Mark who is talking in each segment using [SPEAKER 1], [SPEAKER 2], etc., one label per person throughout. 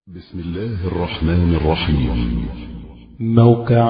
[SPEAKER 1] بسم الله الرحمن الرحيم
[SPEAKER 2] موقع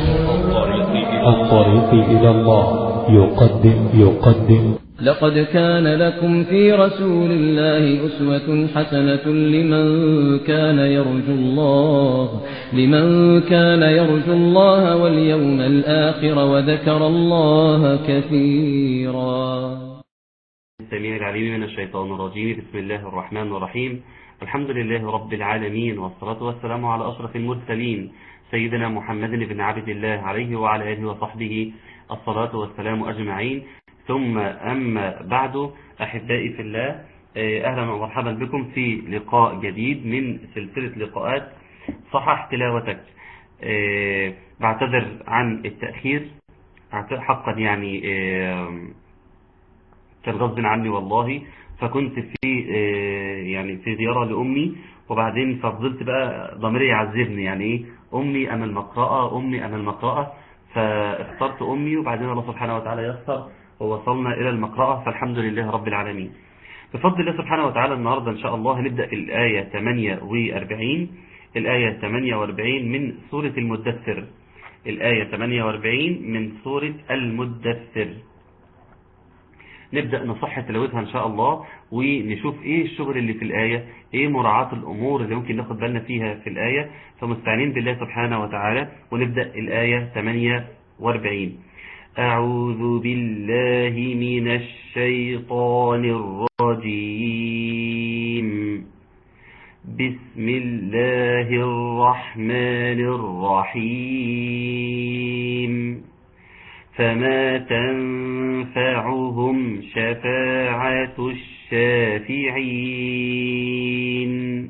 [SPEAKER 2] الطريق إلى الله يقدم يقدم
[SPEAKER 3] لقد كان لكم في رسول الله أسوة حسنة لمن كان يرجو الله لمن كان يرجو الله واليوم الآخر وذكر الله كثيرا
[SPEAKER 4] السميع العليم من الشيطان الرجيم بسم الله الرحمن الرحيم الحمد لله رب العالمين والصلاة والسلام على أشرف المرسلين سيدنا محمد بن عبد الله عليه وعلى آله وصحبه الصلاة والسلام أجمعين ثم أما بعد أحبائي في الله أهلا ومرحبا بكم في لقاء جديد من سلسلة لقاءات صحح تلاوتك بعتذر عن التأخير حقا يعني كان غصب عني والله فكنت في يعني في زيارة لأمي وبعدين ففضلت بقى ضميري يعذبني يعني ايه أمي أنا المقرأة أمي أنا المقرأة فاخترت أمي وبعدين الله سبحانه وتعالى يسر ووصلنا إلى المقرأة فالحمد لله رب العالمين بفضل الله سبحانه وتعالى النهاردة إن شاء الله هنبدأ الآية 48 الآية 48 من سورة المدثر الآية 48 من سورة المدثر نبدأ نصح تلاوتها إن شاء الله ونشوف إيه الشغل اللي في الآية إيه مراعاة الأمور اللي ممكن ناخد بالنا فيها في الآية فمستعينين بالله سبحانه وتعالى ونبدأ الآية 48 أعوذ بالله من الشيطان الرجيم بسم الله الرحمن الرحيم فما تنفعهم شفاعة الشافعين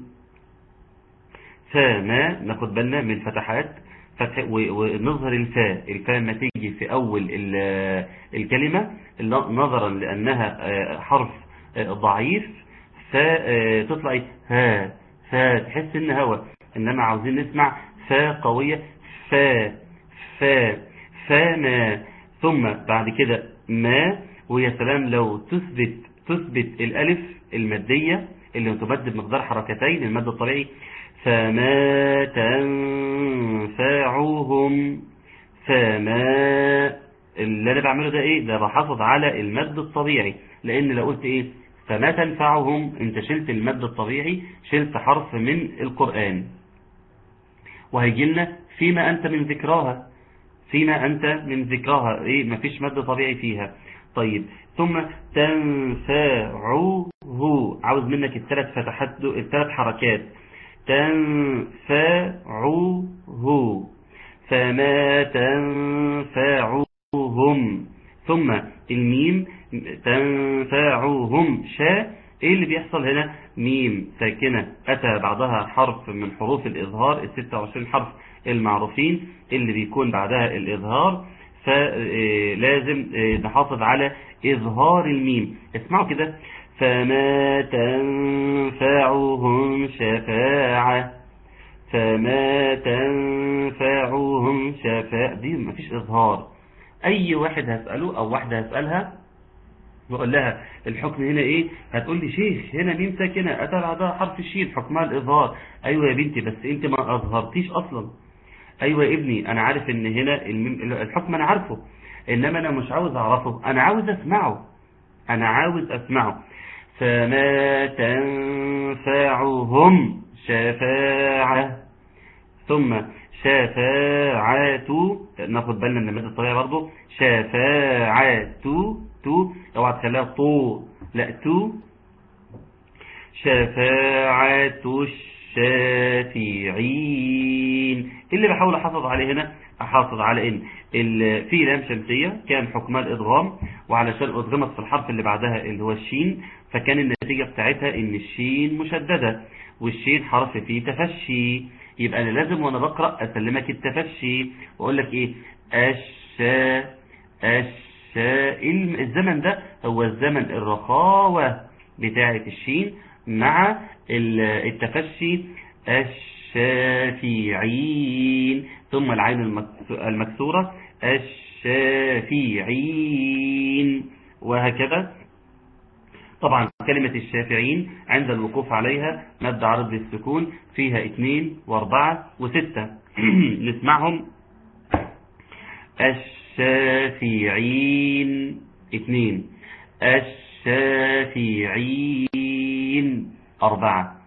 [SPEAKER 4] فما ناخد بالنا من الفتحات فتح ونظهر الفاء الفاء ما تيجي في أول الكلمة نظرا لأنها حرف ضعيف فتطلع ها فتحس إن هوا إنما عاوزين نسمع فا قوية فا فا فما ثم بعد كده ما ويا سلام لو تثبت تثبت الألف المادية اللي تمد بمقدار حركتين المد الطبيعي فما تنفعهم فما اللي انا بعمله ده ايه ده بحافظ على المد الطبيعي لان لو قلت ايه فما تنفعهم انت شلت المد الطبيعي شلت حرف من القرآن وهيجي لنا فيما انت من ذكراها فيما أنت من ذكرها إيه مفيش مد طبيعي فيها طيب ثم تنفعه عاوز منك الثلاث فتحات الثلاث حركات تنفعه فما تنفعهم ثم الميم تنفعهم شاء ايه اللي بيحصل هنا ميم ساكنة اتى بعدها حرف من حروف الاظهار ال 26 حرف المعروفين اللي بيكون بعدها الإظهار فلازم نحافظ على إظهار الميم اسمعوا كده فما تنفعهم شفاعة فما تنفعهم شفاعة دي مفيش إظهار أي واحد هسأله أو واحدة هسألها وأقول لها الحكم هنا إيه هتقول لي شيخ هنا ميم ساكنة أتى بعدها حرف الشين حكمها الإظهار أيوة يا بنتي بس أنت ما أظهرتيش أصلا ايوه يا ابني انا عارف ان هنا الحكم انا عارفه انما انا مش عاوز اعرفه انا عاوز اسمعه انا عاوز اسمعه فما تنفعهم شفاعة ثم شفاعة ناخد بالنا من المادة الطبيعية برضو شفاعة تو اوعى تخليها طو لا تو شفاعة الشافعين اللي بحاول احافظ عليه هنا احافظ على ان في لام شمسية كان حكمها الادغام وعلشان ادغمت في الحرف اللي بعدها اللي هو الشين فكان النتيجة بتاعتها ان الشين مشددة والشين حرف فيه تفشي يبقى انا لازم وانا بقرأ اسلمك التفشي واقول لك ايه الشا الشا الزمن ده هو الزمن الرخاوة بتاعة الشين مع التفشي الشافعين ثم العين المكسورة الشافعين وهكذا طبعا كلمة الشافعين عند الوقوف عليها مد عرض للسكون فيها اثنين واربعة وستة نسمعهم الشافعين اثنين الشافعين أربعة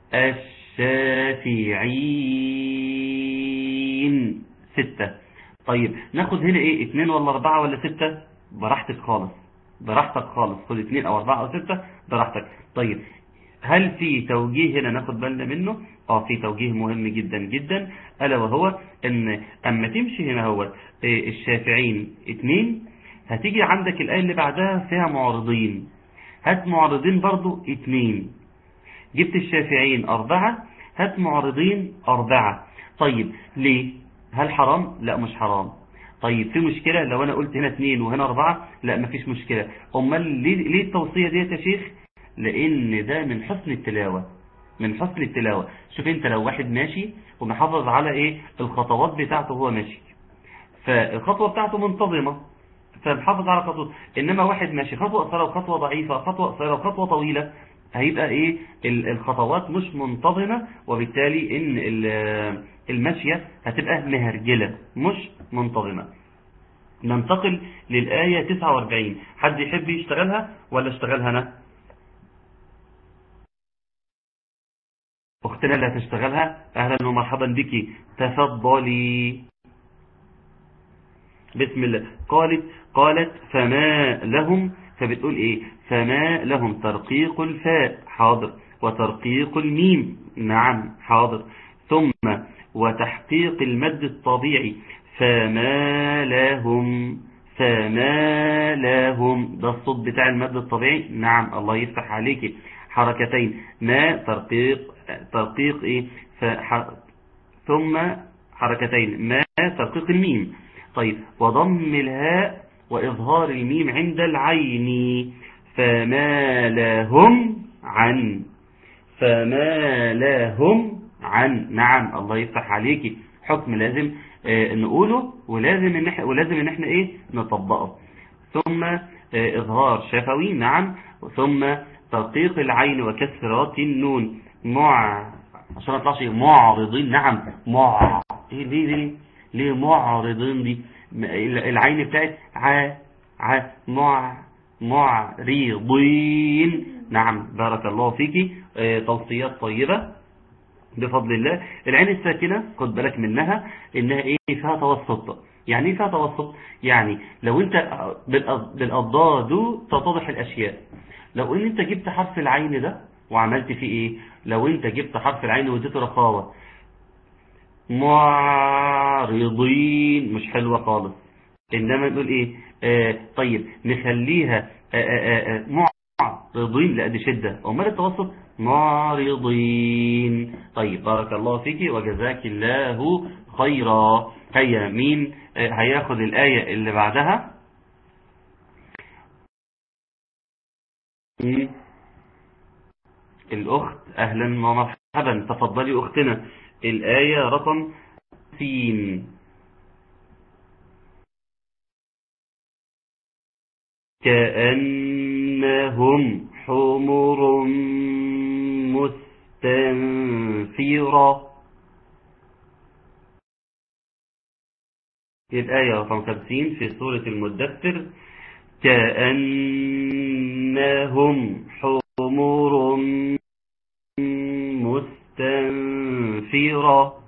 [SPEAKER 4] الشافعين ستة طيب ناخد هنا ايه اتنين ولا اربعة ولا ستة براحتك خالص براحتك خالص خد اتنين او اربعة او ستة براحتك طيب هل في توجيه هنا ناخد بالنا منه اه في توجيه مهم جدا جدا الا وهو ان اما تمشي هنا هو إيه الشافعين اتنين هتيجي عندك الايه اللي بعدها فيها معارضين هات معارضين برضو اتنين جبت الشافعين اربعة هات معارضين اربعة طيب ليه هل حرام لا مش حرام طيب في مشكلة لو انا قلت هنا اتنين وهنا اربعة لا مفيش مشكلة امال ليه, ليه التوصية ديت يا شيخ لان ده من حسن التلاوة من حسن التلاوة شوف انت لو واحد ماشي ومحافظ على ايه الخطوات بتاعته وهو ماشي فالخطوة بتاعته منتظمة فمحافظ على خطوة انما واحد ماشي خطوة قصيرة وخطوة ضعيفة خطوة قصيرة وخطوة طويلة هيبقى ايه الخطوات مش منتظمة وبالتالي ان المشية هتبقى مهرجلة مش منتظمة ننتقل للآية 49 حد يحب يشتغلها ولا اشتغلها انا اختنا اللي هتشتغلها اهلا ومرحبا بك تفضلي بسم الله قالت قالت فما لهم فبتقول ايه فما لهم ترقيق الفاء حاضر وترقيق الميم نعم حاضر ثم وتحقيق المد الطبيعي فما لهم فما لهم ده الصوت بتاع المد الطبيعي نعم الله يفتح عليك حركتين ما ترقيق ترقيق ايه فح... ثم حركتين ما ترقيق الميم طيب وضم الهاء وإظهار الميم عند العين فما لهم عن فما لهم عن نعم الله يفتح عليك حكم لازم آه نقوله ولازم ان احنا ولازم ان احنا ايه نطبقه ثم آه اظهار شفوي نعم ثم ترقيق العين وكسرات النون مع عشان ما اطلعش معرضين نعم مع ايه ليه ليه ليه معرضين دي العين بتاعت ع ع مع معرضين نعم بارك الله فيك اه توصيات طيبة بفضل الله العين الساكنة خد بالك منها انها ايه فيها توسط يعني ايه فيها توسط يعني لو انت بالاضداد تتضح الاشياء لو ان انت جبت حرف العين ده وعملت فيه ايه لو انت جبت حرف العين واديته رخاوة معرضين مش حلوة خالص انما نقول ايه آه طيب نخليها آه آه معرضين لا دي شدة امال التوسط معرضين طيب بارك الله فيك وجزاك الله خيرا هيا مين هياخد الآية اللي بعدها الأخت أهلا ومرحبا تفضلي أختنا الآية رقم سين كأنهم حمر مستنفرة الآية رقم 50 في سورة المدثر كأنهم حمر مستنفرة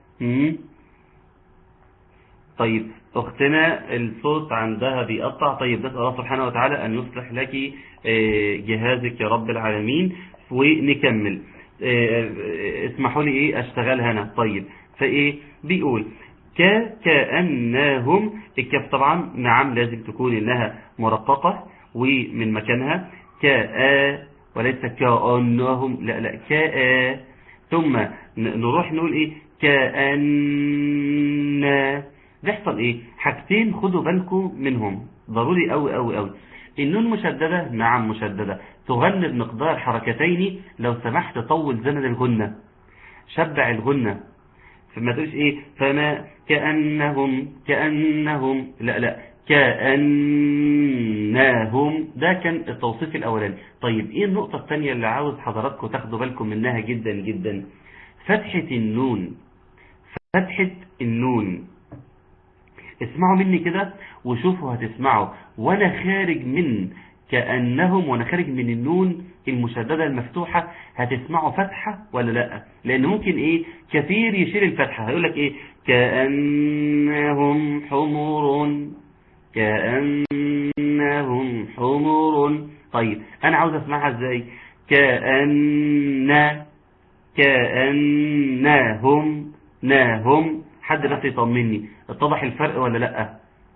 [SPEAKER 4] طيب أختنا الصوت عندها بيقطع طيب نسأل الله سبحانه وتعالى أن يصلح لك جهازك يا رب العالمين ونكمل اسمحوا لي ايه اشتغل هنا طيب فايه بيقول ك كأنهم الكاف طبعا نعم لازم تكون انها مرققة ومن مكانها كأ وليس كأنهم لا لا كأ ثم نروح نقول ايه كأن بيحصل ايه حاجتين خدوا بالكم منهم ضروري قوي قوي قوي النون مشددة نعم مشددة تغنى بمقدار حركتين لو سمحت طول زمن الغنة شبع الغنة فما تقولش ايه فما كأنهم كأنهم لا لا كأنهم ده كان التوصيف الأولاني طيب إيه النقطة الثانية اللي عاوز حضراتكم تاخدوا بالكم منها جدا جدا فتحة النون فتحة النون اسمعوا مني كده وشوفوا هتسمعوا وانا خارج من كأنهم وانا خارج من النون المشددة المفتوحة هتسمعوا فتحة ولا لا لان ممكن ايه كثير يشيل الفتحة هيقول لك ايه كأنهم حمر كأنهم حمر طيب انا عاوز اسمعها ازاي كأن كأنهم ناهم حد بس يطمني اتضح الفرق ولا لا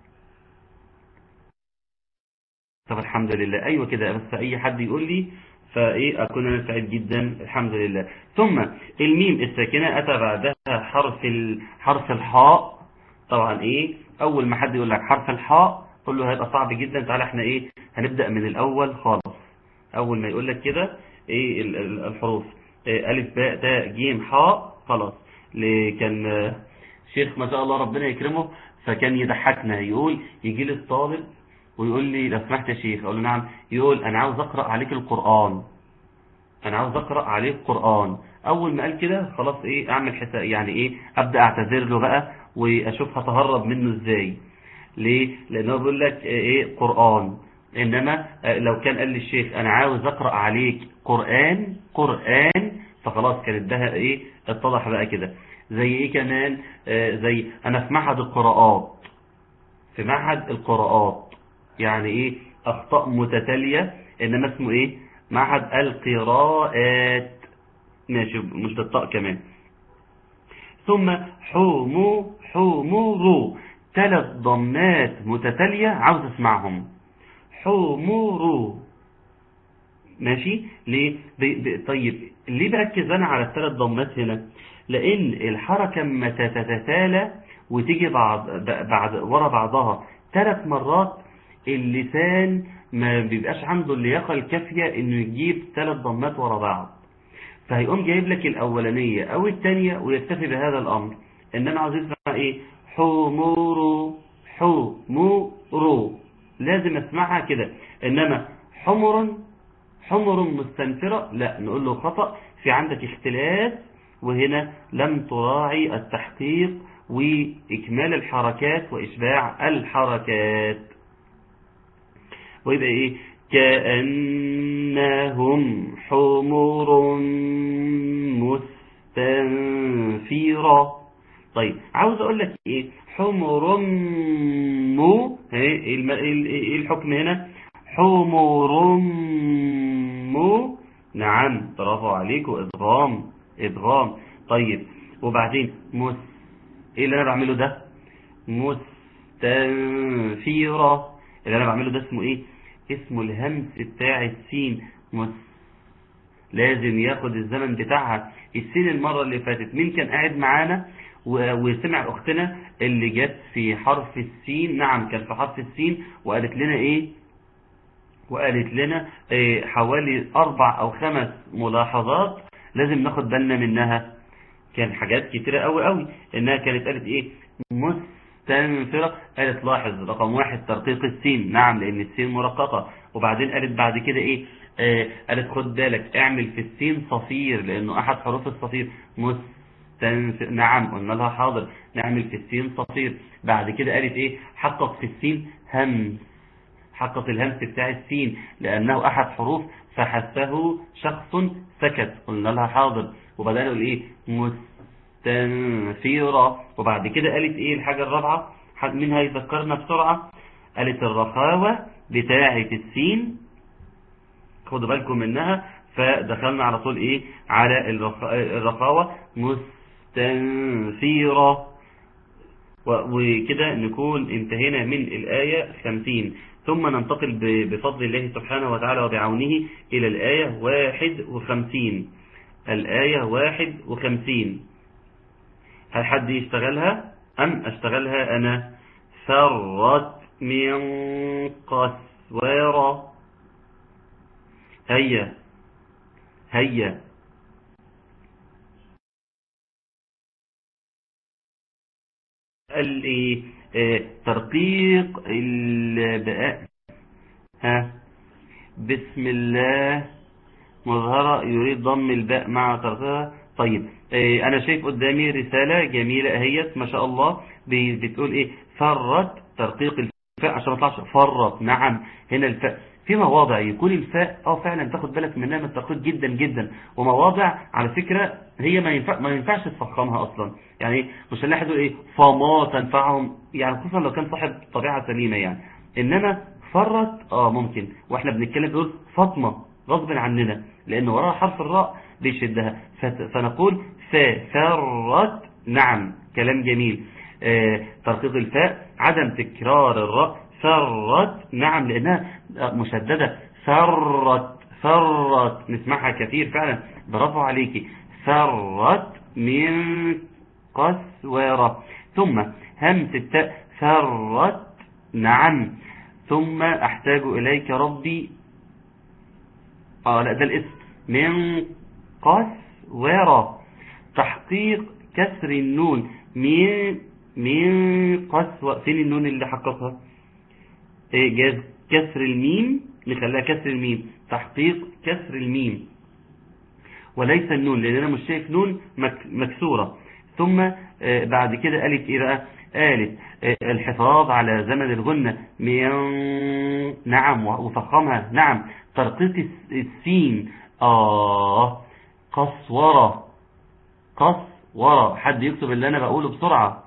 [SPEAKER 4] طب الحمد لله ايوه كده بس اي حد يقول لي فايه اكون انا سعيد جدا الحمد لله ثم الميم الساكنه اتى بعدها حرف ال... حرف الحاء طبعا ايه اول ما حد يقول لك حرف الحاء قول له هيبقى صعب جدا تعالى احنا ايه هنبدا من الاول خالص اول ما يقول لك كده ايه ال- ال- الحروف إيه الف باء تاء جيم حاء خلاص اللي كان آه، شيخ ما شاء الله ربنا يكرمه فكان يضحكنا يقول يجي لي الطالب ويقول لي لو سمحت يا شيخ اقول له نعم يقول انا عاوز اقرا عليك القران انا عاوز اقرا عليك قران اول ما قال كده خلاص ايه اعمل حساب يعني ايه ابدا اعتذر له بقى واشوف هتهرب منه ازاي ليه لانه بيقول لك ايه قران انما آه، لو كان قال لي الشيخ انا عاوز اقرا عليك قران قران فخلاص كانت ده ايه اتضح بقى كده زي ايه كمان آه، زي انا في معهد القراءات في معهد القراءات يعني ايه اخطاء متتاليه انما اسمه ايه معهد القراءات ماشي مش بالطاء كمان ثم حومو حومورو ثلاث ضمات متتاليه عاوز اسمعهم حومورو ماشي ليه ب... ب... طيب ليه بركز انا على الثلاث ضمات هنا لان الحركه اما تتتالى وتيجي بعض ب- بعد ورا بعضها ثلاث مرات اللسان ما بيبقاش عنده اللياقه الكافيه انه يجيب ثلاث ضمات ورا بعض فهيقوم جايب لك الاولانيه او الثانيه ويكتفي بهذا الامر انما عاوز اسمع ايه حمورو حمورو لازم اسمعها كده انما حمر حمر مستنفرة لا نقول له خطأ في عندك اختلاف وهنا لم تراعي التحقيق وإكمال الحركات وإشباع الحركات ويبقى إيه كأنهم حمر مستنفرة طيب عاوز أقول لك إيه حمر مو إيه الم- إيه الحكم هنا حمر مو نعم برافو عليكم ادغام ادغام طيب وبعدين مس ايه اللي انا بعمله ده مستنفيرة اللي انا بعمله ده اسمه ايه اسمه الهمس بتاع السين مس لازم ياخد الزمن بتاعها السين المرة اللي فاتت مين كان قاعد معانا و- وسمع اختنا اللي جت في حرف السين نعم كان في حرف السين وقالت لنا ايه وقالت لنا إيه، حوالي أربع أو خمس ملاحظات لازم ناخد بالنا منها كان حاجات كتيرة قوي قوي إنها كانت قالت إيه مستنفرة قالت لاحظ رقم واحد ترقيق السين نعم لأن السين مرققة وبعدين قالت بعد كده إيه آه قالت خد بالك اعمل في السين صفير لأنه أحد حروف الصفير مستنفر نعم قلنا لها حاضر نعمل في السين صفير بعد كده قالت إيه حقق في السين همس حقق الهمس بتاع السين لأنه أحد حروف فحسه شخص سكت قلنا لها حاضر وبدأنا نقول إيه مستنفيرة وبعد كده قالت إيه الحاجة الرابعة حد منها يذكرنا بسرعة قالت الرخاوة بتاعة السين خدوا بالكم منها فدخلنا على طول إيه على الرخ- الرخاوة مستنفيرة و- وكده نكون انتهينا من الآية 50 ثم ننتقل ب- بفضل الله سبحانه وتعالى وبعونه إلى الآية 51 الآية 51 هل حد يشتغلها أم أشتغلها أنا فرت من قسورة هيا هيا قال ايه آه، ترقيق الباء ها بسم الله مظهرة يريد ضم الباء مع ترقيقها طيب آه، انا شايف قدامي رسالة جميلة اهيت ما شاء الله بي- بتقول ايه فرت ترقيق الفاء عشان ما تطلعش فرت نعم هنا الفاء في مواضع يكون الفاء اه فعلا تاخد بالك منها من الترقيق جدا جدا ومواضع على فكرة هي ما ينفع ما ينفعش تفخمها اصلا يعني مش هنلاقي حد يقول ايه فما تنفعهم يعني خصوصا لو كان صاحب طبيعة سليمة يعني انما فرت اه ممكن واحنا بنتكلم بنقول فاطمة غصب عننا لان وراها حرف الراء بيشدها فت- فنقول فا فرت نعم كلام جميل آه، ترقيق الفاء عدم تكرار الراء فرت نعم لانها مشددة فرت فرت نسمعها كثير فعلا برافو عليكي فرت من قسورة ثم همس التاء فرت نعم ثم احتاج اليك ربي اه لا ده الاسم من قسورة تحقيق كسر النون من من قسوة فين النون اللي حققها إيه جاز كسر الميم نخليها كسر الميم تحقيق كسر الميم وليس النون لان انا مش شايف نون مك- مكسورة ثم آه، بعد كده قالت ايه بقى قالت آه، الحفاظ على زمن الغنة من نعم وفخمها نعم ترقيق الس- السين اه قصورة قصورة حد يكتب اللي انا بقوله بسرعة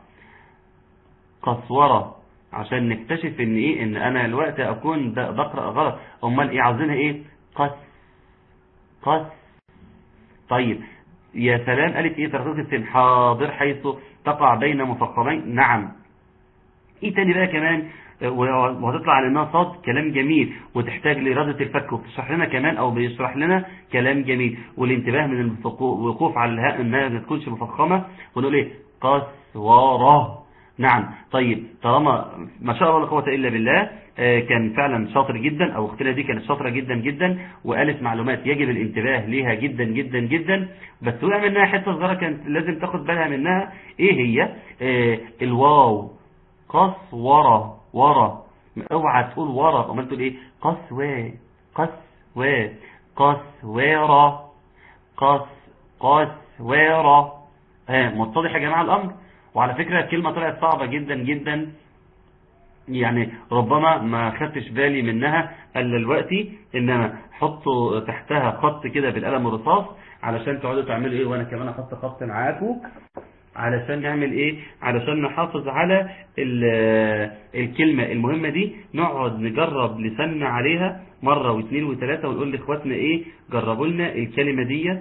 [SPEAKER 4] قصورة عشان نكتشف ان ايه ان انا الوقت اكون ب- بقرأ غلط امال ايه عاوزينها ايه قص قص طيب يا سلام قالت ايه ترقيق السين حاضر حيث تقع بين مفخمين نعم ايه تاني بقى كمان و- وهتطلع على انها صاد كلام جميل وتحتاج لإرادة الفك وبتشرح لنا كمان او بيشرح لنا كلام جميل والانتباه من الوقوف على الهاء انها ما تكونش مفخمة ونقول ايه قسورة نعم طيب طالما ما شاء الله لا قوه الا بالله آه، كان فعلا شاطر جدا او اختنا دي كانت شاطره جدا جدا وقالت معلومات يجب الانتباه ليها جدا جدا جدا بس وقع منها حته صغيره كانت لازم تاخد بالها منها ايه هي آه، الواو قسورة ورا اوعى تقول ورا امال تقول ايه قسوة قسوة قسويرة قس قسويرة ها متضح يا جماعة الامر وعلى فكرة الكلمة طلعت صعبة جدا جدا يعني ربما ما خدتش بالي منها الا دلوقتي انما حطوا تحتها خط كده بالقلم الرصاص علشان تقعدوا تعملوا ايه وانا كمان احط خط معاكم علشان نعمل ايه علشان نحافظ على ال- الكلمة المهمة دي نقعد نجرب لساننا عليها مرة واثنين وثلاثة ونقول لاخواتنا ايه جربوا لنا الكلمة ديت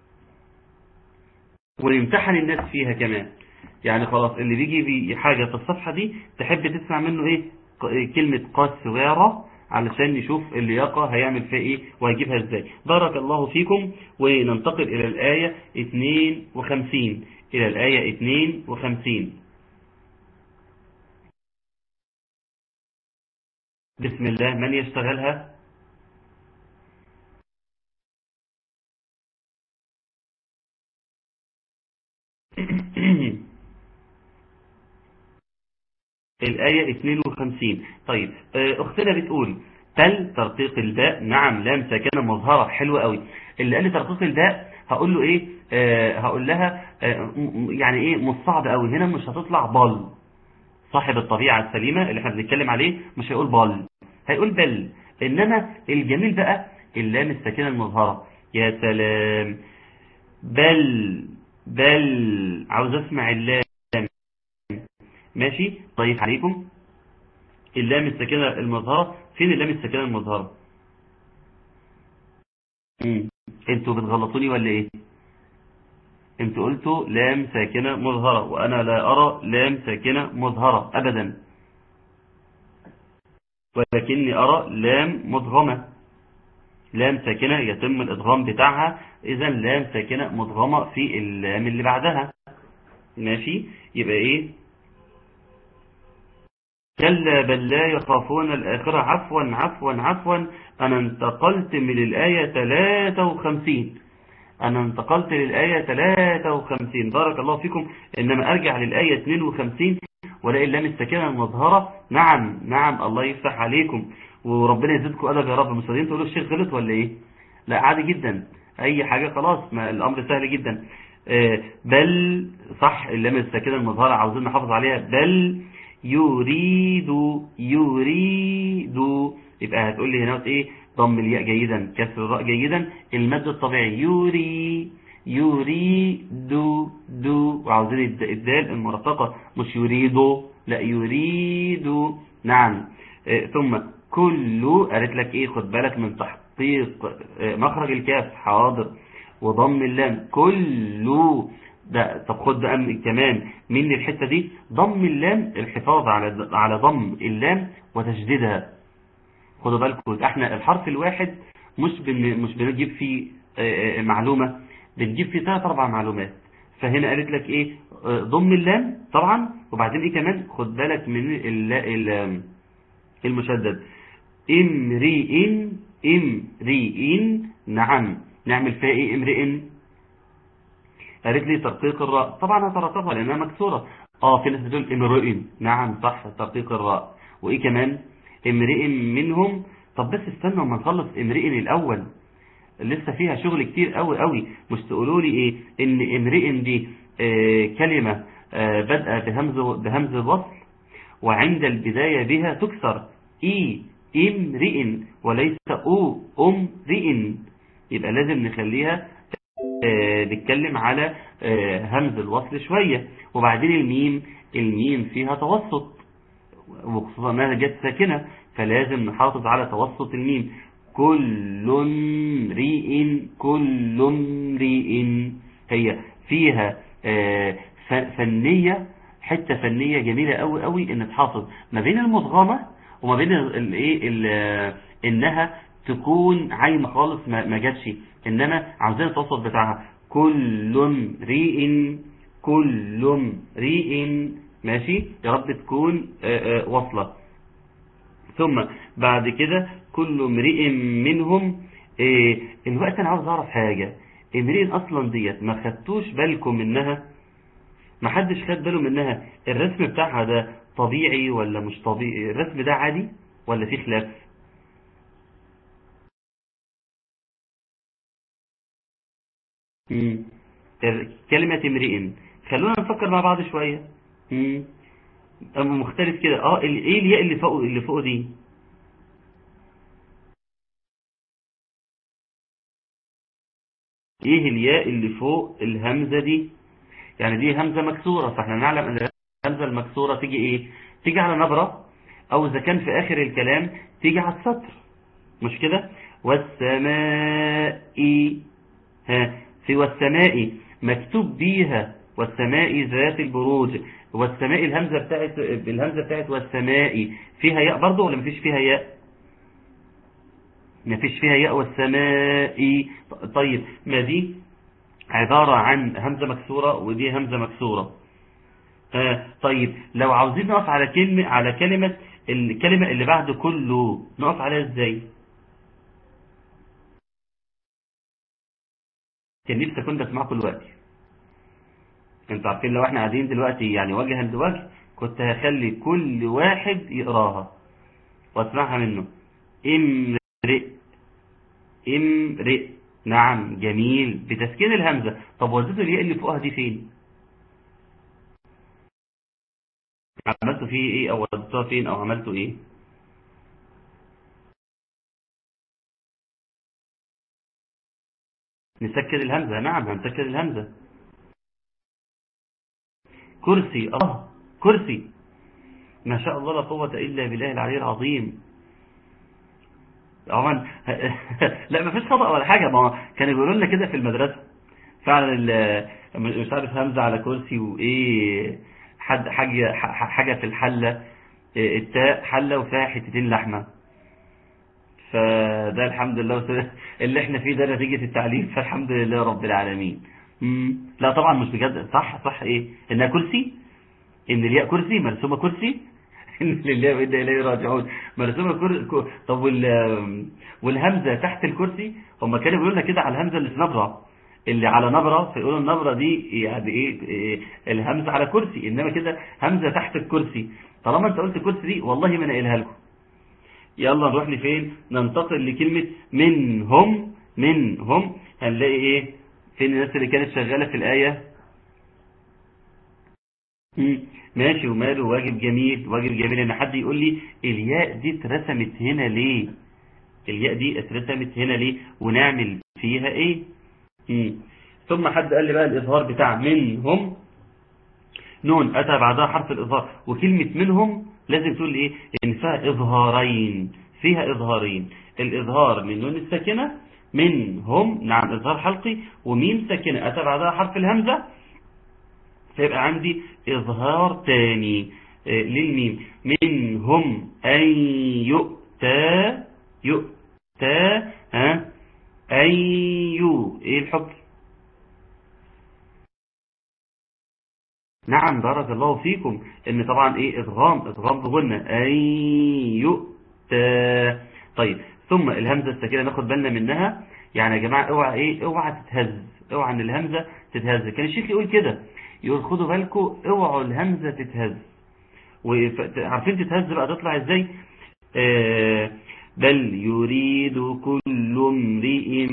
[SPEAKER 4] ونمتحن الناس فيها كمان يعني خلاص اللي بيجي بي حاجة في الصفحة دي تحب تسمع منه ايه ق- كلمة قسوارة علشان نشوف اللياقة هيعمل فيها ايه وهيجيبها ازاي بارك الله فيكم وننتقل الى الآية 52 الى الآية 52 بسم الله من يشتغلها الآية 52 طيب آه، أختنا بتقول تل ترقيق الباء نعم لام ساكنة مظهرة حلوة قوي اللي قال لي ترقيق الباء هقول له ايه آه هقول لها آه م- يعني ايه مش صعب قوي هنا مش هتطلع بل صاحب الطبيعة السليمة اللي احنا بنتكلم عليه مش هيقول بل هيقول بل انما الجميل بقى اللام الساكنة المظهرة يا سلام بل بل عاوز اسمع اللام ماشي طيب عليكم اللام الساكنة المظهرة فين اللام الساكنة المظهرة مم. انتوا بتغلطوني ولا ايه انتوا قلتوا لام ساكنة مظهرة وانا لا ارى لام ساكنة مظهرة ابدا ولكني ارى لام مدغمة لام ساكنة يتم الادغام بتاعها اذا لام ساكنة مدغمة في اللام اللي بعدها ماشي يبقى ايه كلا بل لا يخافون الآخرة عفوا عفوا عفوا أنا انتقلت من الآية 53 أنا انتقلت للآية 53 بارك الله فيكم إنما أرجع للآية 52 ولا اللام الساكنه المظهره نعم نعم الله يفتح عليكم وربنا يزيدكم ادب يا رب مستعدين تقولوا الشيخ غلط ولا ايه لا عادي جدا اي حاجه خلاص ما الامر سهل جدا آه، بل صح اللام الساكنه المظهره عاوزين نحافظ عليها بل يريد يريد يبقى هتقول لي هنا ايه ضم الياء جيدا كسر الراء جيدا المد الطبيعي يري يريد دو وعاوزين الد- الدال المرققة مش يريد لا يريد نعم آه، ثم كل قالت لك ايه خد بالك من تحقيق آه، مخرج الكاف حاضر وضم اللام كل ده طب خد بقى من- كمان من الحتة دي ضم اللام الحفاظ على على ضم اللام وتشديدها خدوا بالكم احنا الحرف الواحد مش بن مش بنجيب فيه آه، آه، معلومة بنجيب فيه ثلاث اربع معلومات فهنا قالت لك ايه آه، ضم اللام طبعا وبعدين ايه كمان خد بالك من ال- ال- المشدد امرئ امرئ نعم نعمل فيها ايه امرئ قالت لي ترقيق الراء طبعا هترققها لانها مكسوره اه في ناس بتقول امرئ نعم صح ترقيق الراء وايه كمان امرئ منهم طب بس استنوا اما نخلص امرئ الاول لسه فيها شغل كتير قوي قوي مش تقولوا لي ايه ان امرئ دي آه كلمه آه بادئه بهمز بهمز الوصل وعند البدايه بها تكسر اي امرئ وليس او امرئ يبقى لازم نخليها آه، نتكلم على آه، همز الوصل شوية وبعدين الميم الميم فيها توسط وخصوصا انها جت ساكنة فلازم نحافظ على توسط الميم كل امرئ كل امرئ هي فيها آه، ف- فنية حتة فنية جميلة قوي قوي ان تحافظ ما بين المضغمة وما بين ال- الايه ال- انها تكون عايمة خالص ما ما جاتش انما عاوزين التوسط بتاعها كل امرئ كل امرئ ماشي يا رب تكون آه، آه، واصلة ثم بعد كده كل امرئ منهم آه، الوقت انا عاوز اعرف حاجة امرئ اصلا ديت ما خدتوش بالكم منها ما حدش خد باله منها الرسم بتاعها ده طبيعي ولا مش طبيعي الرسم ده عادي ولا فيه خلاف مم. كلمة امرئ خلونا نفكر مع بعض شوية مم. أما مختلف كده اه ال- ايه الياء اللي فوق اللي فوق دي ايه الياء اللي فوق الهمزة دي يعني دي همزة مكسورة فاحنا نعلم ان الهمزة المكسورة تيجي ايه تيجي على نبرة او اذا كان في اخر الكلام تيجي على السطر مش كده والسماء ها في والسماء مكتوب بيها والسماء ذات البروج والسماء الهمزة بتاعت الهمزة بتاعت والسماء فيها ياء برضه ولا مفيش فيها ياء مفيش فيها ياء والسماء طيب ما دي عبارة عن همزة مكسورة ودي همزة مكسورة آه طيب لو عاوزين نقف على كلمة على كلمة الكلمة اللي بعد كله نقف عليها ازاي كان نفسي اكون بسمعكم دلوقتي انتوا عارفين لو احنا قاعدين دلوقتي يعني وجها لوجه كنت هخلي كل واحد يقراها واسمعها منه امرئ امرئ نعم جميل بتسكين الهمزة طب وزيت الياء اللي فوقها دي فين عملتوا فيه ايه او وزيتوها فين او عملتوا ايه نسكر الهمزة نعم هنسكر الهمزة كرسي اه كرسي ما شاء الله لا قوة إلا بالله العلي العظيم عمان لا ما فيش خطأ ولا حاجة ما كانوا بيقولوا لنا كده في المدرسة فعلا ال- مش عارف همزة على كرسي وايه حد حاجة ح- حاجة في الحلة إيه، التاء حلة وفيها حتتين لحمة فده الحمد لله وس- اللي احنا فيه ده نتيجة التعليم فالحمد لله رب العالمين مم. لا طبعا مش بجد صح صح ايه انها كرسي ان الياء كرسي مرسومة كرسي ان لله وانا اليه راجعون مرسومة كرسي طب وال والهمزة تحت الكرسي هم كانوا بيقولوا لنا كده على الهمزة اللي في نبرة اللي على نبرة فيقولوا النبرة دي يعني ايه, إيه الهمزة على كرسي انما كده همزة تحت الكرسي طالما انت قلت كرسي دي والله ما نقلها لكم يلا نروح لفين ننتقل لكلمة منهم منهم هنلاقي ايه فين الناس اللي كانت شغالة في الآية مم. ماشي وماله واجب جميل واجب جميل ان حد يقول لي الياء دي اترسمت هنا ليه الياء دي اترسمت هنا ليه ونعمل فيها ايه مم. ثم حد قال لي بقى الاظهار بتاع منهم نون اتى بعدها حرف الاظهار وكلمة منهم لازم تقول لي ايه ان فيها اظهارين فيها اظهارين الاظهار من نون الساكنة منهم نعم اظهار حلقي وميم ساكنة اتى بعدها حرف الهمزة فيبقى عندي إظهار تاني للميم منهم أن يؤتى يؤتى ها أن يو إيه الحكم نعم بارك الله فيكم إن طبعا إيه إضغام إضغام بغنى أن يؤتى طيب ثم الهمزة الساكنة ناخد بالنا منها يعني يا جماعة اوعى إيه اوعى تتهز اوعى ان الهمزة تتهز كان الشيخ يقول كده يقول خدوا بالكم اوعوا الهمزة تتهز وعارفين تتهز بقى تطلع ازاي آه بل يريد كل امرئ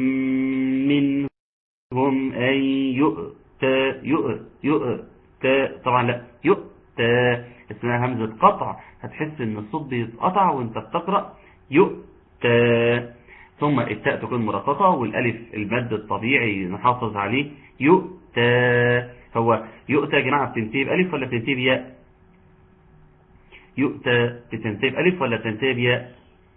[SPEAKER 4] منهم ان يؤتى يؤتى طبعا لا يؤتى اسمها همزة قطع هتحس ان الصوت بيتقطع وانت بتقرأ يؤتى ثم التاء تكون مرققة والالف المد الطبيعي نحافظ عليه يؤتى هو يؤتى يا جماعة بتنتهي بألف ولا بتنتهي بياء يؤتى بتنتهي بألف ولا بتنتهي بياء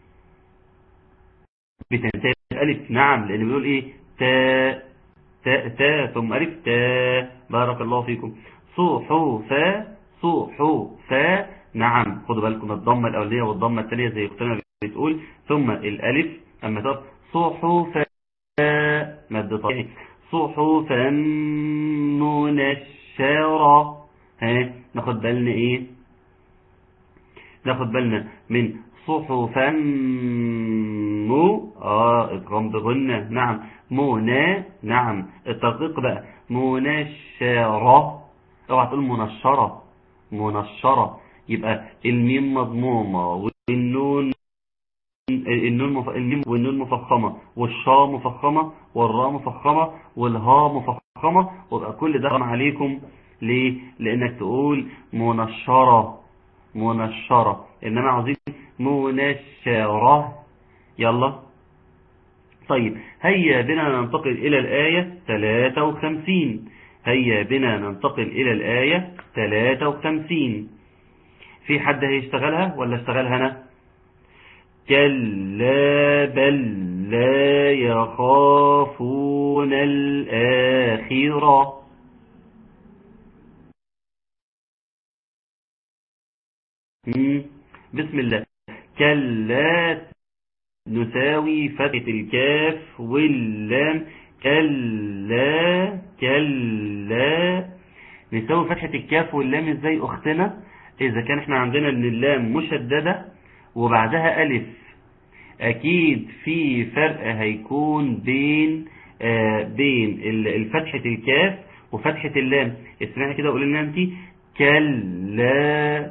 [SPEAKER 4] بتنتهي بألف نعم لأن بيقول إيه تا تا تا ثم ألف تا بارك الله فيكم صحوفا صحوفا نعم خدوا بالكم الضمة الأولية والضمة الثانية زي اختنا بتقول ثم الألف أما تقول صحوفا مد طبيعي صحفا منشرة ها ناخد بالنا ايه ناخد بالنا من صحفا مو اه ادغام بغنة نعم منا نعم التدقيق بقى منشرة اوعى تقول منشرة منشرة يبقى الميم مضمومة والنون النون مف... الميم والنون مفخمة والشاء مفخمة والراء مفخمة والهاء مفخمة ويبقى كل ده عليكم ليه لانك تقول منشرة منشرة انما عاوزين منشرة يلا طيب هيا بنا ننتقل الى الآية 53 هيا بنا ننتقل الى الآية 53 في حد هيشتغلها ولا اشتغلها انا كلا بل لا يخافون الآخرة بسم الله كلا نساوي فتحة الكاف واللام كلا كلا نساوي فتحة الكاف واللام ازاي اختنا اذا كان احنا عندنا ان اللام مشددة وبعدها ألف أكيد في فرق هيكون بين آه بين الفتحة الكاف وفتحة اللام اسمعي كده وقول لنا انت كلا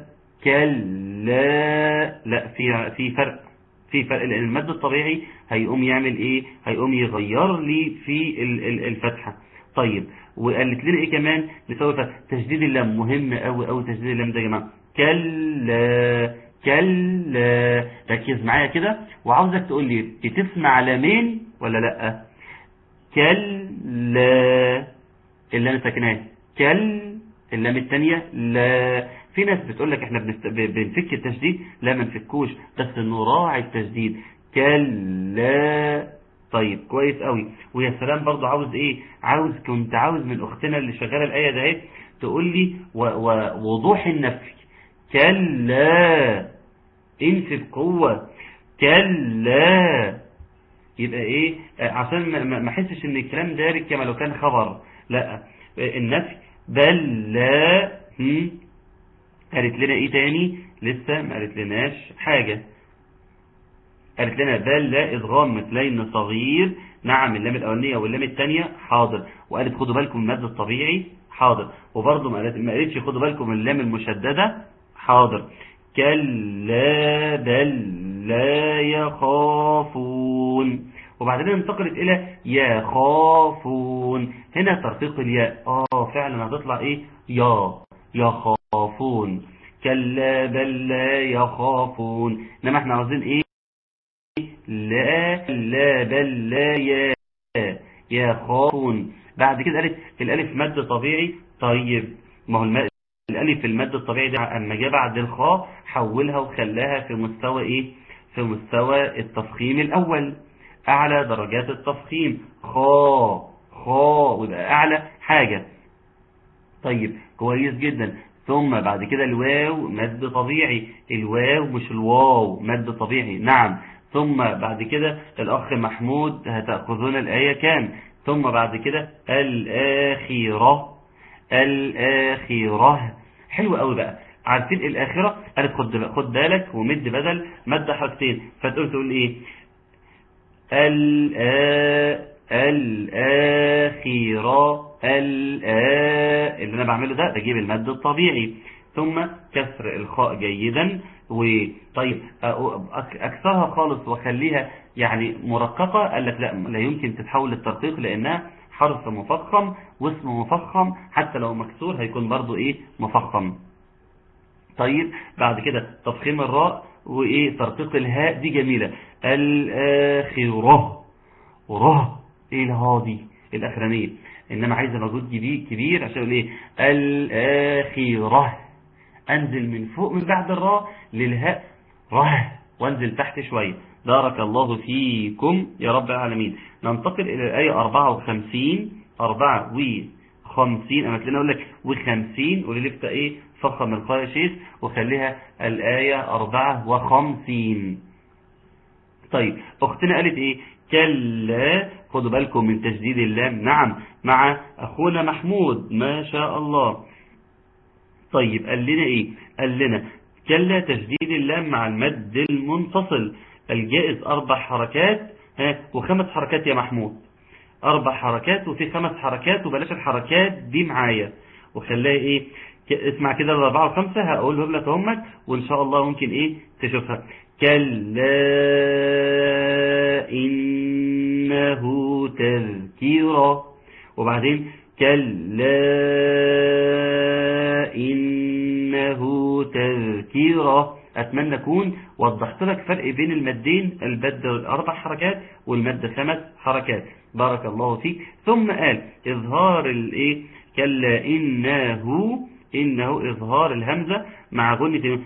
[SPEAKER 4] كلا لا في في فرق في فرق لان المد الطبيعي هيقوم يعمل ايه هيقوم يغير لي في الفتحة طيب وقالت لنا ايه كمان نسوي تشديد اللام مهم قوي قوي تشديد اللام ده يا جماعه كلا كلا ركز معايا كده وعاوزك تقول لي بتسمع لامين ولا لا كلا اللي انا ساكناه كل اللام الثانيه لا في ناس بتقول لك احنا بنست... بنفك التشديد لا ما نفكوش بس نراعي التشديد كلا طيب كويس قوي ويا سلام برضو عاوز ايه عاوز كنت عاوز من اختنا اللي شغاله الايه ده اهي تقول لي ووضوح النفي كلا انفي بقوة كلا يبقى ايه عشان ما احسش ان الكلام دارج كما لو كان خبر لا النفي بل لا هم قالت لنا ايه تاني لسه ما قالت لناش حاجة قالت لنا بل لا ادغام مثلين صغير نعم اللام الأولانية واللام الثانية حاضر وقالت خدوا بالكم من المد الطبيعي حاضر وبرضه ما قالت- ما قالتش خدوا بالكم من اللام المشددة حاضر كلا بل لا يخافون وبعدين انتقلت إلى يخافون هنا ترقيق الياء آه فعلا هتطلع إيه يا يخافون كلا بل لا يخافون إنما احنا عاوزين إيه لا لا بل لا يا يخافون بعد كده قالت الألف مد طبيعي طيب ما هو الم... الألف المد الطبيعي ده أما جه بعد الخاء حولها وخلاها في مستوى إيه في مستوى التفخيم الأول أعلى درجات التفخيم خاء خاء ويبقى أعلى حاجة طيب كويس جدا ثم بعد كده الواو مد طبيعي الواو مش الواو مد طبيعي نعم ثم بعد كده الأخ محمود هتأخذون الآية كام ثم بعد كده الآخرة الآخرة حلو قوي بقى عارفين الآخرة قالت خد خد بالك ومد بدل مد حركتين فتقول تقول إيه الآ الآخرة الآ اللي أنا بعمله ده بجيب المد الطبيعي ثم كسر الخاء جيدا وطيب أك- أكسرها خالص وخليها يعني مرققة قال لك لا لا يمكن تتحول للترقيق لأنها حرف مفخم واسم مفخم حتى لو مكسور هيكون برضو إيه مفخم طيب بعد كده تفخيم الراء وايه ترقيق الهاء دي جميلة الآخرة ره ايه الها دي الاخرانية انما عايزة مجهود كبير كبير عشان اقول ايه الآخرة انزل من فوق من بعد الراء للهاء ره وانزل تحت شوية بارك الله فيكم يا رب العالمين ننتقل الى الآية 54 54 انا تلاقيني اقول لك و50 قولي لي بتا ايه فخم القاء يا شيخ وخليها الآية 54 طيب اختنا قالت ايه كلا خدوا بالكم من تشديد اللام نعم مع اخونا محمود ما شاء الله طيب قال لنا ايه قال لنا كلا تشديد اللام مع المد المنفصل الجائز اربع حركات ها وخمس حركات يا محمود اربع حركات وفي خمس حركات وبلاش الحركات دي معايا وخليها ايه ك- اسمع كده الاربعه وخمسه هقولهم لك همك وان شاء الله ممكن ايه تشوفها كلا انه تذكره وبعدين كلا انه تذكره اتمنى اكون وضحت لك فرق بين المدين المد اربع حركات والمد خمس حركات بارك الله فيك ثم قال اظهار الايه كلا انه انه اظهار الهمزه مع غنة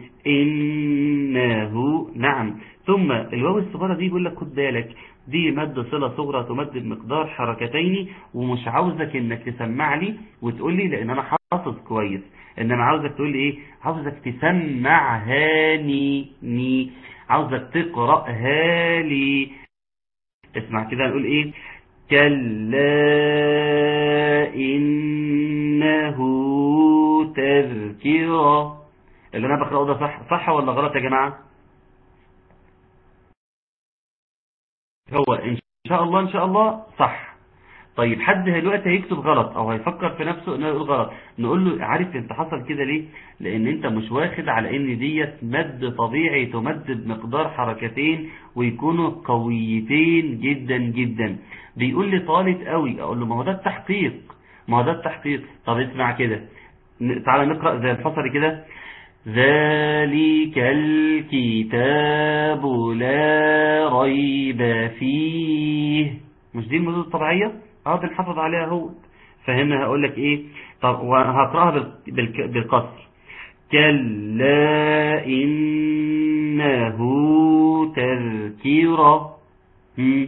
[SPEAKER 4] انه نعم ثم الواو الصغيره دي بيقول لك خد بالك دي مد صله صغرى تمد بمقدار حركتين ومش عاوزك انك تسمع لي وتقول لي لان انا حافظ كويس انما عاوزك تقول لي ايه عاوزك تسمعها لي ني عاوزك تقراها لي اسمع كده نقول ايه كلا انه تذكره اللي انا بقراه ده صح صح ولا غلط يا جماعه هو ان شاء الله ان شاء الله صح طيب حد دلوقتي هيكتب غلط او هيفكر في نفسه انه يقول غلط نقول له عارف انت حصل كده ليه لان انت مش واخد على ان ديت مد طبيعي تمد بمقدار حركتين ويكونوا قويتين جدا جدا بيقول لي طالب قوي اقول له ما هو ده التحقيق ما هو ده التحقيق طب اسمع كده ن- تعالى نقرأ زي الفصل كده ذلك الكتاب لا ريب فيه مش دي المدود الطبيعية اه بنحافظ عليها اهو فهمنا هقول لك ايه طب وهقراها بال- بالك- بالقصر كلا إنه تذكرة مم.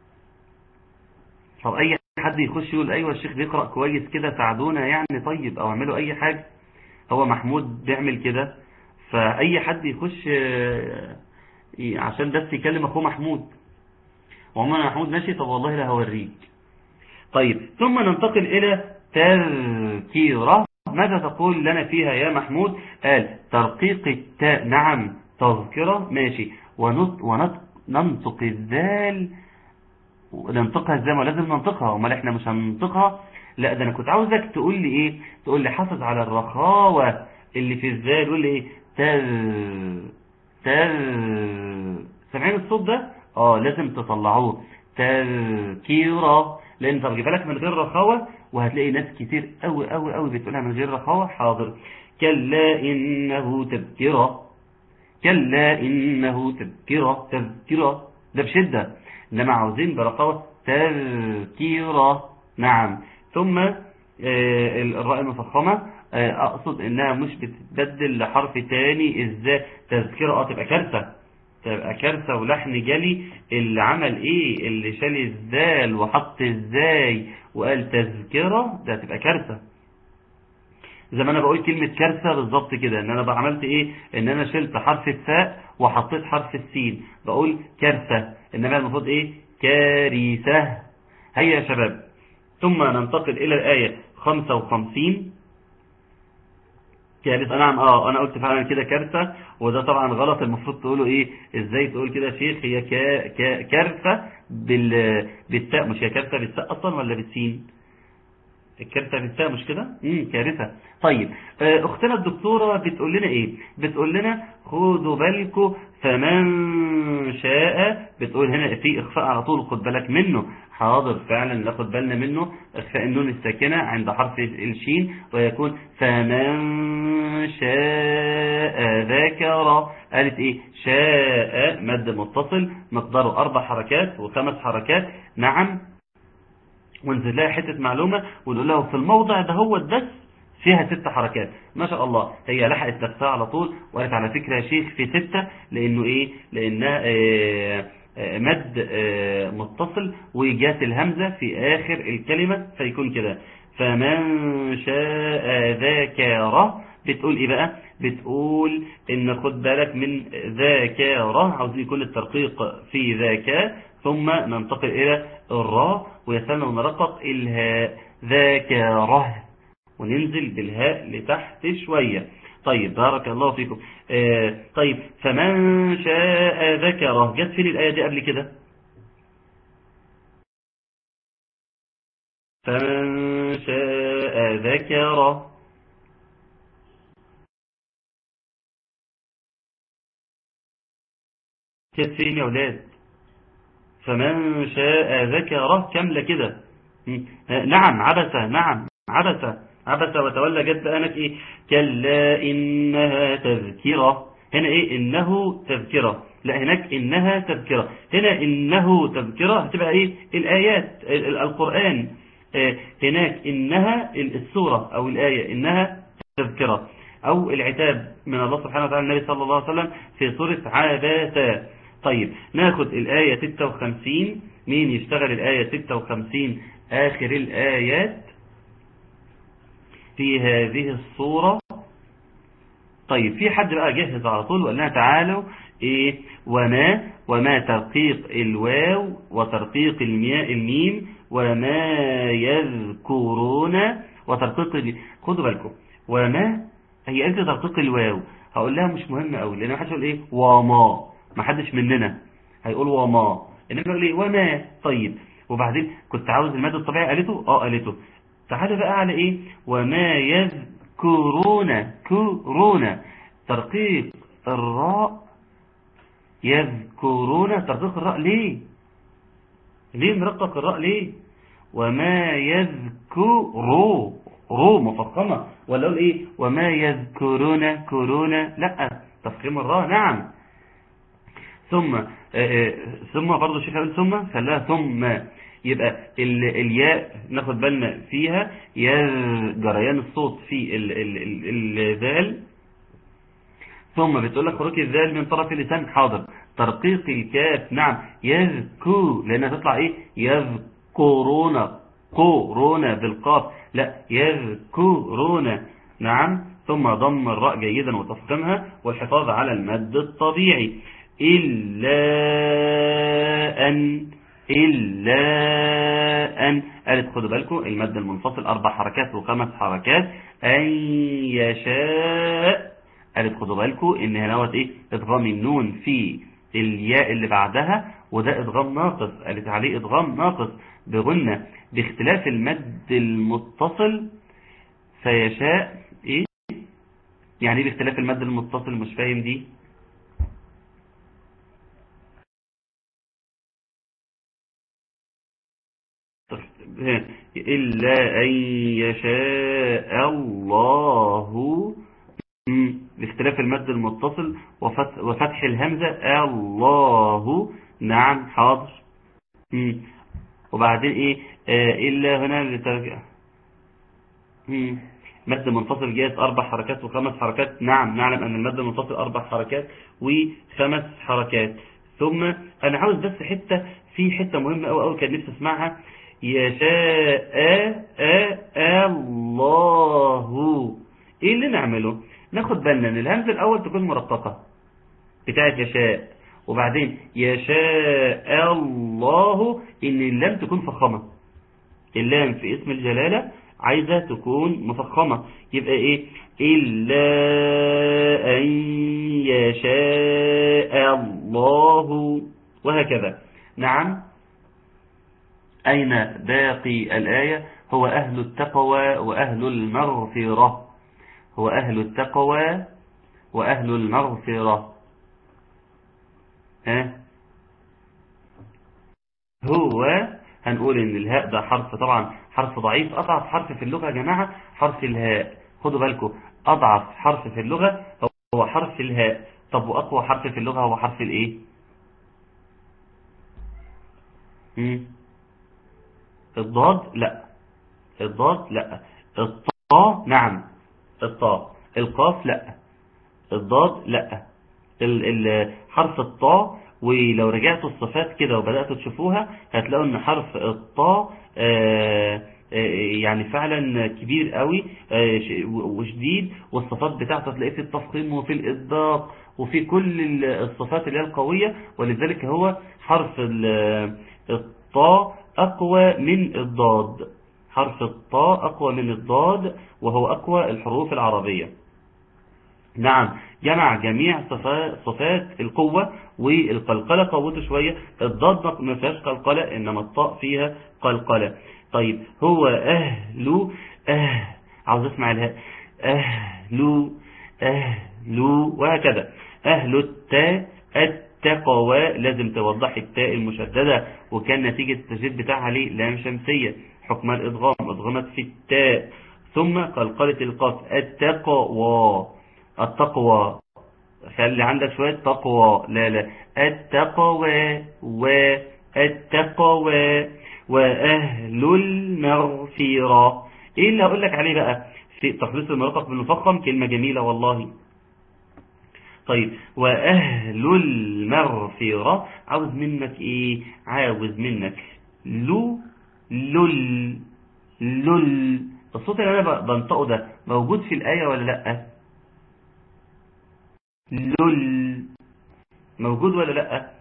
[SPEAKER 4] طب أي حد يخش يقول أيوة الشيخ بيقرأ كويس كده ساعدونا يعني طيب أو اعملوا أي حاجة هو محمود بيعمل كده فأي حد يخش آه، ي- عشان بس يكلم أخوه محمود وعمر محمود ماشي طب والله لا هوريك طيب ثم ننتقل إلى تذكيرة ماذا تقول لنا فيها يا محمود قال ترقيق التاء نعم تذكرة ماشي ونط ونط ننطق الذال ننطقها ازاي ما لازم ننطقها امال احنا مش هننطقها لا ده انا كنت عاوزك تقول لي ايه تقول لي حافظ على الرخاوة اللي في الزال تقول لي ايه تل تل سامعين الصوت ده اه لازم تطلعوه تذكيرة لان طب بالك من غير رخاوة وهتلاقي ناس كتير قوي قوي قوي بتقولها من غير رخاوة حاضر كلا انه تذكرة كلا انه تذكرة تذكرة ده بشدة انما عاوزين برخاوة تذكيرة نعم ثم الراء المفخمة اقصد انها مش بتتبدل لحرف تاني ازاي تذكرة اه تبقى كارثة تبقى كارثة ولحن جلي اللي عمل ايه اللي شال الزال وحط ازاي وقال تذكرة ده تبقى كارثة زي ما انا بقول كلمة كارثة بالظبط كده ان انا عملت ايه ان انا شلت حرف الثاء وحطيت حرف السين بقول كارثة انما المفروض ايه كارثة هيا يا شباب ثم ننتقل الى الاية 55 كارثة نعم اه انا قلت فعلا كده كارثة وده طبعا غلط المفروض تقوله ايه ازاي تقول كده يا شيخ هي كا كا كارثة بال بالتاء مش هي كارثة بالتاء اصلا ولا بالسين الكارثة بالتاء مش كده امم كارثة طيب اختنا الدكتورة بتقول لنا ايه بتقول لنا خدوا بالكم فمن شاء بتقول هنا في اخفاء على طول خد بالك منه حاضر فعلا ناخد بالنا منه اخفاء النون الساكنة عند حرف الشين ويكون فمن شاء ذكر قالت ايه شاء مد متصل مقداره اربع حركات وخمس حركات نعم ونزل لها حتة معلومة ونقول له في الموضع ده هو بس فيها ست حركات ما شاء الله هي لحقت نفسها على طول وقالت على فكرة يا شيخ في ستة لانه ايه لانها آه مد متصل وجات الهمزة في آخر الكلمة فيكون كده فمن شاء ذاكره بتقول ايه بقى بتقول ان خد بالك من ذاكره عاوزين يكون الترقيق في ذاك ثم ننتقل الى الراء ويسلم ونرقق الهاء ذاكره وننزل بالهاء لتحت شوية طيب بارك الله فيكم آه طيب فمن شاء ذكره جت فين الآية دي قبل كده فمن شاء ذكره جت فين يا أولاد فمن شاء ذكره كاملة كده آه نعم عبسة نعم عبسة عبس وتولى جد أنك إيه كلا إنها تذكرة هنا إيه إنه تذكرة لا هناك إنها تذكرة هنا إنه تذكرة هتبقى إيه الآيات القرآن هناك إنها السورة أو الآية إنها تذكرة أو العتاب من الله سبحانه وتعالى النبي صلى الله عليه وسلم في سورة عباسة طيب ناخد الآية 56 مين يشتغل الآية 56 آخر الآيات في هذه الصورة طيب في حد بقى جهز على طول وقال لنا تعالوا ايه وما وما ترقيق الواو وترقيق المياء الميم وما يذكرون وترقيق ال... خدوا بالكم وما هي انت ترقيق الواو هقول لها مش مهم قوي لان ما حدش يقول ايه وما ما حدش مننا هيقول وما انما يقول ايه وما طيب وبعدين كنت عاوز المادة الطبيعي قالته اه قالته تعالى بقى على ايه وما يذكرون كرون ترقيق الراء يذكرون ترقيق الراء ليه ليه نرقق الراء ليه وما يذكروا رو مفخمة ولا اقول ايه وما يذكرون كرون لا تفخيم الراء نعم ثم آآ آآ ثم برضه الشيخ قال ثم خلاها ثم يبقى ال الياء ناخد بالنا فيها يا جريان الصوت في ال ال ال الذال ثم بتقول لك خروج الذال من طرف اللسان حاضر ترقيق الكاف نعم يذكو لانها تطلع ايه يذكرون قرون بالقاف لا يذكرون نعم ثم ضم الراء جيدا وتفخمها والحفاظ على المد الطبيعي إلا أن إلا أن قالت خدوا بالكم المد المنفصل أربع حركات وخمس حركات أن يشاء قالت خدوا بالكم إن هنوت إيه إضغام النون في الياء اللي بعدها وده ادغام ناقص قالت عليه ادغام ناقص بغنة باختلاف المد المتصل فيشاء ايه يعني ايه باختلاف المد المتصل مش فاهم دي إلا أن يشاء الله مم. باختلاف المد المتصل وفتح, وفتح الهمزة الله نعم حاضر مم. وبعدين ايه آه إلا هنا لترجع مم. مد منفصل جاءت أربع حركات وخمس حركات نعم نعلم أن المد المنفصل أربع حركات وخمس حركات ثم أنا عاوز بس حتة في حتة مهمة أو أو كان نفسي أسمعها يشاء الله ايه اللي نعمله ناخد بالنا ان الهمزة الاول تكون مرققة بتاعت يشاء وبعدين يشاء الله ان اللام تكون فخمة اللام في اسم الجلالة عايزة تكون مفخمة يبقى ايه إلا أن يشاء الله وهكذا نعم أين باقي الآية هو أهل التقوى وأهل المغفرة هو أهل التقوى وأهل المغفرة ها هو هنقول ان الهاء ده حرف طبعا حرف ضعيف اضعف حرف في اللغة يا جماعة حرف الهاء خدوا بالكم اضعف حرف في اللغة هو حرف الهاء طب واقوى حرف في اللغة هو حرف الايه مم. الضاد لا الضاد لا الطاء نعم الطاء القاف لا الضاد لا ال ال حرف الطاء ولو رجعتوا الصفات كده وبدأتوا تشوفوها هتلاقوا ان حرف الطاء آه يعني فعلا كبير قوي وشديد والصفات بتاعته هتلاقيه في التفخيم وفي الإصداق وفي كل الصفات اللي هي القوية ولذلك هو حرف الطاء أقوى من الضاد حرف الطاء أقوى من الضاد وهو أقوى الحروف العربية نعم جمع جميع صفات القوة والقلقلة قوته شوية الضاد ما فيهاش قلقلة إنما الطاء فيها قلقلة طيب هو أهل أه عاوز اسمع الهاء أهل أهل وهكذا أهل التاء التقوى لازم توضح التاء المشددة وكان نتيجة التجديد بتاعها ليه لام شمسية حكم الإضغام أضغمت في التاء ثم قلقلة القاف التقوى التقوى خلي عندك شوية تقوى لا لا التقوى والتقوى وأهل المغفرة ايه اللي هقول لك عليه بقى في تخليص المرقق بالمفخم كلمة جميلة والله طيب وأهل المغفرة عاوز منك ايه عاوز منك لو لل لل الصوت اللي انا بنطقه ده موجود في الآية ولا لأ لل موجود ولا لأ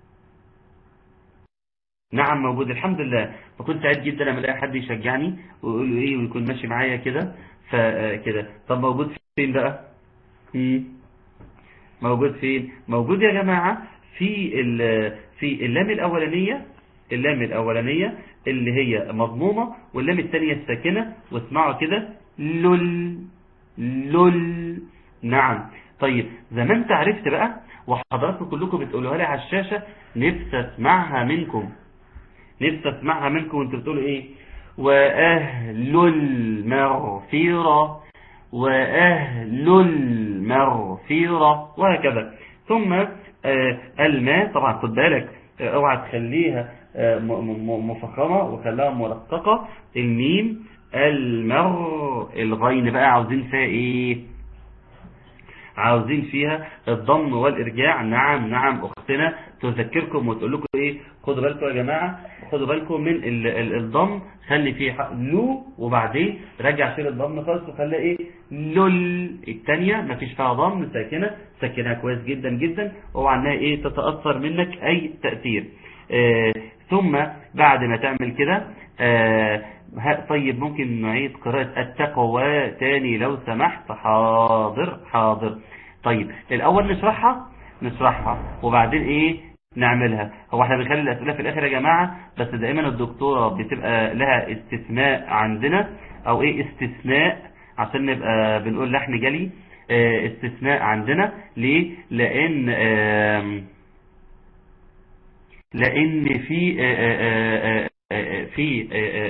[SPEAKER 4] نعم موجود الحمد لله فكنت سعيد جدا لما الاقي حد يشجعني ويقول له ايه ويكون ماشي معايا كده فكده طب موجود فين بقى مم. موجود فين موجود يا جماعة في في اللام الأولانية اللام الأولانية اللي هي مضمومة واللام الثانية الساكنة واسمعوا كده لل لل نعم طيب زي ما انت عرفت بقى وحضراتكم كلكم بتقولوها لي على الشاشة نفسي اسمعها منكم نفسي اسمعها منكم وانتوا بتقولوا ايه واهل المغفرة واهل المغفرة وهكذا ثم آه الماء طبعا خد بالك آه اوعى تخليها آه مفخمة وخليها مرققة الميم المر الغين بقى عاوزين فيها ايه عاوزين فيها الضم والإرجاع نعم نعم أختنا تذكركم وتقول لكم إيه خدوا بالكم يا جماعة خدوا بالكم من ال ال الضم خلي فيه لو وبعدين رجع شيل الضم خالص وخليها إيه لول الثانية مفيش فيها ضم ساكنة ساكنها كويس جدا جدا اوعى انها إيه تتأثر منك أي تأثير آه ثم بعد ما تعمل كده آه طيب ممكن نعيد قراءة التقوى تاني لو سمحت حاضر حاضر طيب الأول نشرحها نشرحها وبعدين ايه نعملها هو احنا بنخلي الاسئله في الاخر يا جماعه بس دائما الدكتوره بتبقى لها استثناء عندنا او ايه استثناء عشان نبقى بنقول لحن جلي اه استثناء عندنا ليه لان اه لان في اه في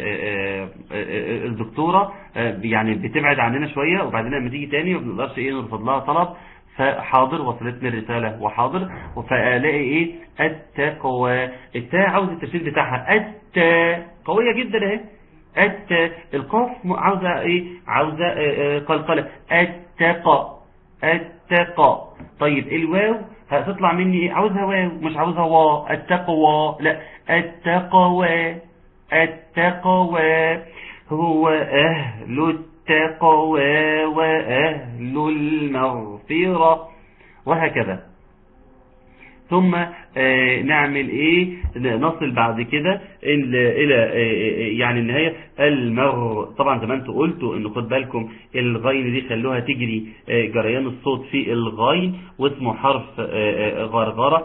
[SPEAKER 4] الدكتورة يعني بتبعد عننا شوية وبعدين لما تيجي تاني ما بنقدرش ايه نرفض لها طلب فحاضر وصلتني الرسالة وحاضر فالاقي ايه التقوى التاء عاوز التشديد بتاعها التاء قوية جدا اهي الت القاف عاوزة ايه عاوزة قلقلة التقى التقى طيب الواو هتطلع مني ايه عاوزها واو مش عاوزها وا التقوى لا التقوى التقوى هو أهل التقوى وأهل المغفرة وهكذا ثم نعمل ايه نصل بعد كده الى يعني النهاية المغ طبعا زي ما انتوا قلتوا ان خد بالكم الغين دي خلوها تجري جريان الصوت في الغين واسمه حرف غرغرة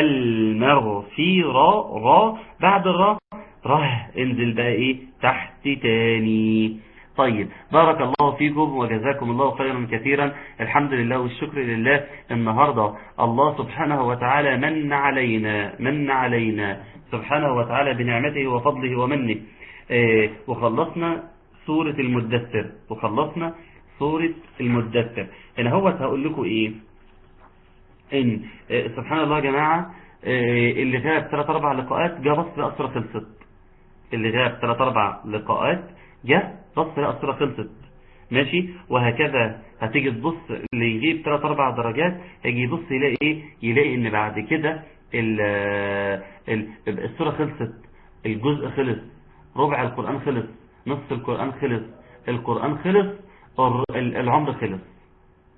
[SPEAKER 4] المغفرة را بعد الرا ره انزل بقى ايه تحت تاني طيب بارك الله فيكم وجزاكم الله خيرا كثيرا الحمد لله والشكر لله النهاردة الله سبحانه وتعالى من علينا من علينا سبحانه وتعالى بنعمته وفضله ومنه اه وخلصنا سورة المدثر وخلصنا سورة المدثر هنا هو هقول لكم ايه ان اه سبحان الله يا جماعة اه اللي غاب ثلاث اربع لقاءات جه بص لقى الصورة خلصت اللي غاب ثلاث اربع لقاءات جه بص لقى الصورة خلصت ماشي وهكذا هتيجي تبص اللي يجيب 3 4 درجات هيجي يبص يلاقي ايه يلاقي ان بعد كده الصورة خلصت الجزء خلص ربع القرآن خلص نصف القرآن خلص القرآن خلص العمر خلص